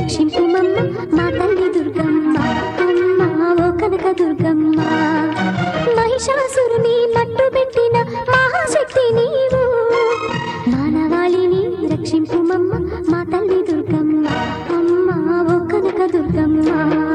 రక్షింపుమమ్మ మా తల్లి దుర్గమ్మ అమ్మ ఓ కనక దుర్గమ్మ మహిషాసురుని మట్టు పెట్టిన మహాశక్తి నీవు మానవాళిని రక్షింపుమమ్మ మా తల్లి దుర్గమ్మ అమ్మ ఓ కనక దుర్గమ్మ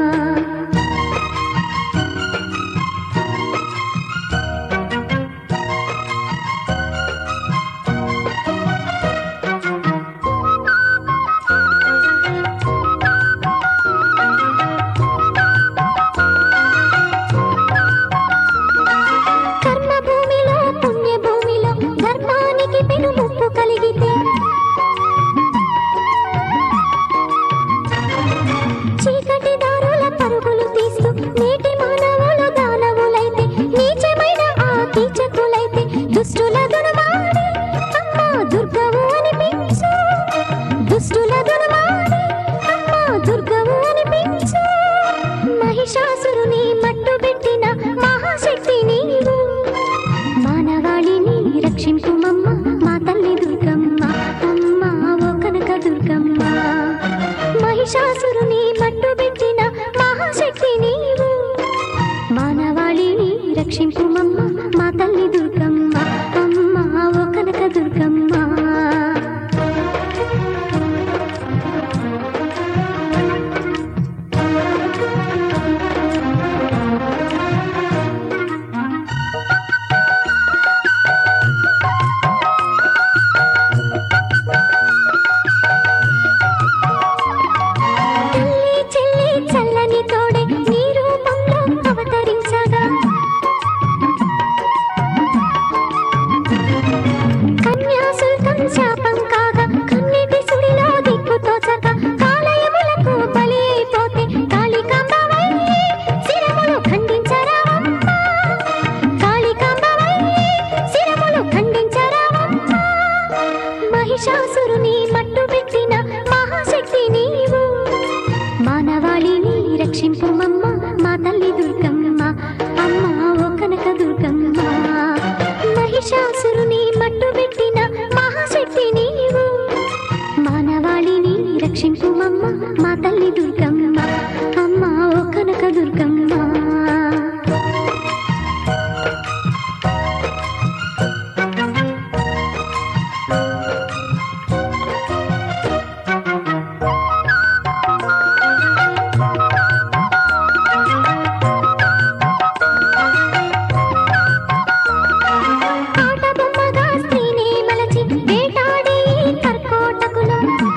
కర్మ భూమిలో పుణ్య భూమిలో ధర్మానికి పెను ముప్పు కలిగితే చీకటి దారుల పరుగులు తీస్తూ నేటి మానవులు దానవులైతే నీచమైన ఆ కీచకులైతే దుష్టుల దునమాడి అమ్మా దుర్గవు అనిపించు దుష్టుల దునమాడి అమ్మా దుర్గవు అనిపించు మహిషాసురుని మట్టు పెట్టిన మహాశక్తి నీవు మానవాళిని రక్షింపుమమ్మ మా తల్లి దుర్గమ్మ అమ్మ ఓ కనక దుర్గమ్మ మహిషాసురుని మట్టు పెట్టిన మహాశక్తి నీవు మానవాళిని రక్షింపుమమ్మ మా తల్లి దుర్గమ్మ అమ్మ ఓ కనక దుర్గమ్మ తల్లి చెల్లి చల్లని తోడే నీ రూపంలో అవతరించగా కన్యాశుల్కం శాపం కాగా కన్నీటి సుడిలో దిక్కు తోచక కాలయములకు బలి అయిపోతే కాళికాంబవై శిరములు ఖండించరావమ్మ కాళికాంబవై శిరములు ఖండించరావమ్మ మహిషాసురుని మట్టు పెట్టిన మహాశక్తి నీవు మానవాళిని రక్షింపుమమ్మ మా తల్లి దుర్గమ్మ అమ్మ ఓ కనక దుర్గమ్మ మహిషాసురుని మట్టు పెట్టిన మహాశక్తి నీవు మానవాళిని రక్షింపుమమ్మ మా తల్లి దుర్గమ్మ అమ్మ ఓ కనక దుర్గమ్మ ఆట బొమ్మగా స్త్రీని మలచి వేటాడి కర్కోటకులు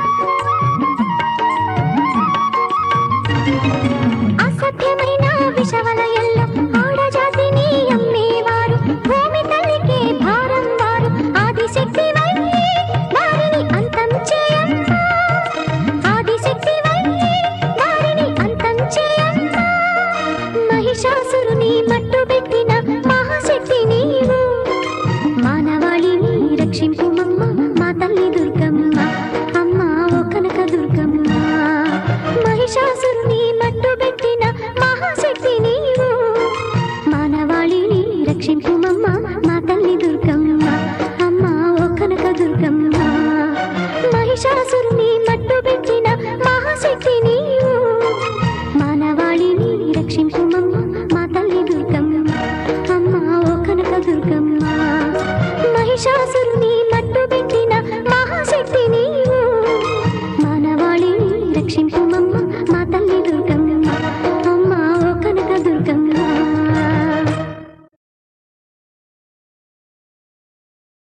అసభ్యమైన విషవలయంలో ఆడజాతిని అమ్మేవారు భూమి తల్లికి భారం వారు ఆదిశక్తి వారిని అంతం చేయమ్మా ఆదిశక్తి వారిని అంతం చేయమ్మా మహిషాసురుని మట్టు పెట్టిన మహాశక్తి నీవు మానవాళిని రక్షింపుమమ్మ మా తల్లి దుర్గమ్మ అమ్మ ఓ కనక దుర్గమ్మ మహిషాసురుని మట్టు పెట్టిన మహాశక్తి నీవు మానవాళిని రక్షింపుమమ్మ మా తల్లి దుర్గమ్మ అమ్మ ఓ కనక దుర్గమ్మ మహిషాసురుని మట్టు పెట్టిన మహాశక్తి